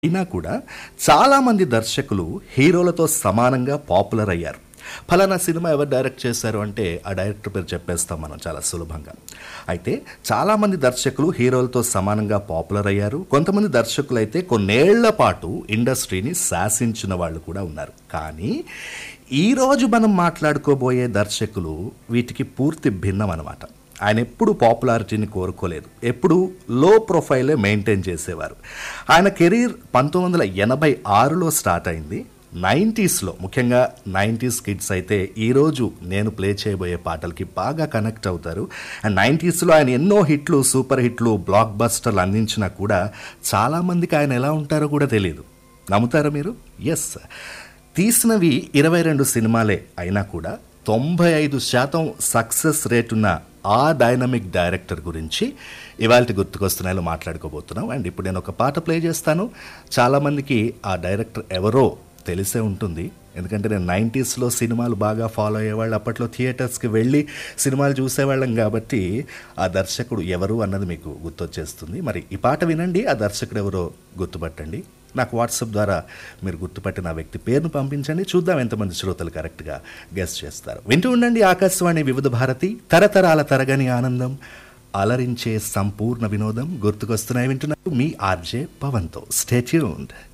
అయినా కూడా చాలామంది దర్శకులు హీరోలతో సమానంగా పాపులర్ అయ్యారు ఫలానా సినిమా ఎవరు డైరెక్ట్ చేశారు అంటే ఆ డైరెక్టర్ పేరు చెప్పేస్తాం మనం చాలా సులభంగా అయితే చాలామంది దర్శకులు హీరోలతో సమానంగా పాపులర్ అయ్యారు కొంతమంది దర్శకులు అయితే కొన్నేళ్ల పాటు ఇండస్ట్రీని శాసించిన వాళ్ళు కూడా ఉన్నారు కానీ ఈరోజు మనం మాట్లాడుకోబోయే దర్శకులు వీటికి పూర్తి భిన్నం అనమాట ఆయన ఎప్పుడు పాపులారిటీని కోరుకోలేదు ఎప్పుడు లో ప్రొఫైలే మెయింటైన్ చేసేవారు ఆయన కెరీర్ పంతొమ్మిది వందల ఎనభై ఆరులో స్టార్ట్ అయింది నైంటీస్లో ముఖ్యంగా నైంటీస్ కిడ్స్ అయితే ఈరోజు నేను ప్లే చేయబోయే పాటలకి బాగా కనెక్ట్ అవుతారు అండ్ నైంటీస్లో ఆయన ఎన్నో హిట్లు సూపర్ హిట్లు బ్లాక్ బస్టర్లు అందించినా కూడా చాలామందికి ఆయన ఎలా ఉంటారో కూడా తెలియదు నమ్ముతారా మీరు ఎస్ తీసినవి ఇరవై రెండు సినిమాలే అయినా కూడా తొంభై ఐదు శాతం సక్సెస్ రేట్ ఉన్న ఆ డైనమిక్ డైరెక్టర్ గురించి ఇవాళ గుర్తుకొస్తున్నాయో మాట్లాడుకోబోతున్నాం అండ్ ఇప్పుడు నేను ఒక పాట ప్లే చేస్తాను చాలామందికి ఆ డైరెక్టర్ ఎవరో తెలిసే ఉంటుంది ఎందుకంటే నేను నైంటీస్లో సినిమాలు బాగా ఫాలో అయ్యేవాళ్ళు అప్పట్లో థియేటర్స్కి వెళ్ళి సినిమాలు చూసేవాళ్ళం కాబట్టి ఆ దర్శకుడు ఎవరు అన్నది మీకు గుర్తొచ్చేస్తుంది మరి ఈ పాట వినండి ఆ దర్శకుడు ఎవరో గుర్తుపట్టండి నాకు వాట్సాప్ ద్వారా మీరు గుర్తుపట్టిన ఆ వ్యక్తి పేరును పంపించండి చూద్దాం ఎంతమంది శ్రోతలు కరెక్ట్గా గెస్ట్ చేస్తారు వింటూ ఉండండి ఆకాశవాణి వివిధ భారతి తరతరాల తరగని ఆనందం అలరించే సంపూర్ణ వినోదం గుర్తుకొస్తున్నాయి వింటున్నారు మీ ఆర్జే పవన్తో స్టేట్యూన్డ్